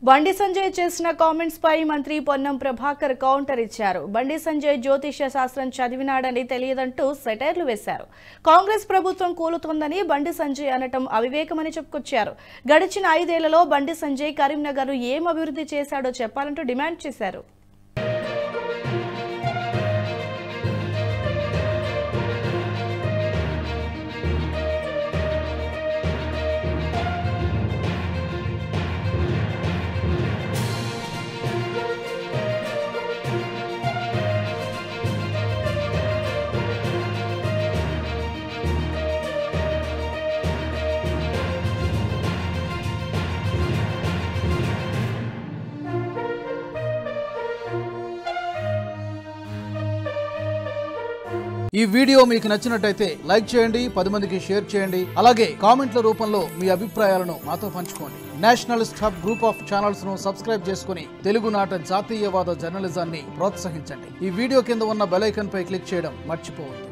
బండి సంజయ్ చేసిన కామెంట్స్ పై మంత్రి పొన్నం ప్రభాకర్ కౌంటర్ ఇచ్చారు బండి సంజయ్ జ్యోతిష్య శాస్త్రం చదివినాడని తెలియదంటూ సెటైర్లు వేశారు కాంగ్రెస్ ప్రభుత్వం కూలుతోందని బండి సంజయ్ అనటం అవివేకమని చెప్పుకొచ్చారు గడిచిన ఐదేళ్లలో బండి సంజయ్ కరీంనగర్ ఏం అభివృద్ధి చేశాడో చెప్పాలంటూ డిమాండ్ చేశారు ఈ వీడియో మీకు నచ్చినట్టయితే లైక్ చేయండి పది మందికి షేర్ చేయండి అలాగే కామెంట్ల రూపంలో మీ అభిప్రాయాలను మాతో పంచుకోండి nationalist hub group of channels ను సబ్స్క్రైబ్ చేసుకుని తెలుగునాట జాతీయవాద జర్నలిజాన్ని ప్రోత్సహించండి ఈ వీడియో కింద ఉన్న బెల్ ఐకాన్ పై క్లిక్ చేయడం మర్చిపోవద్దు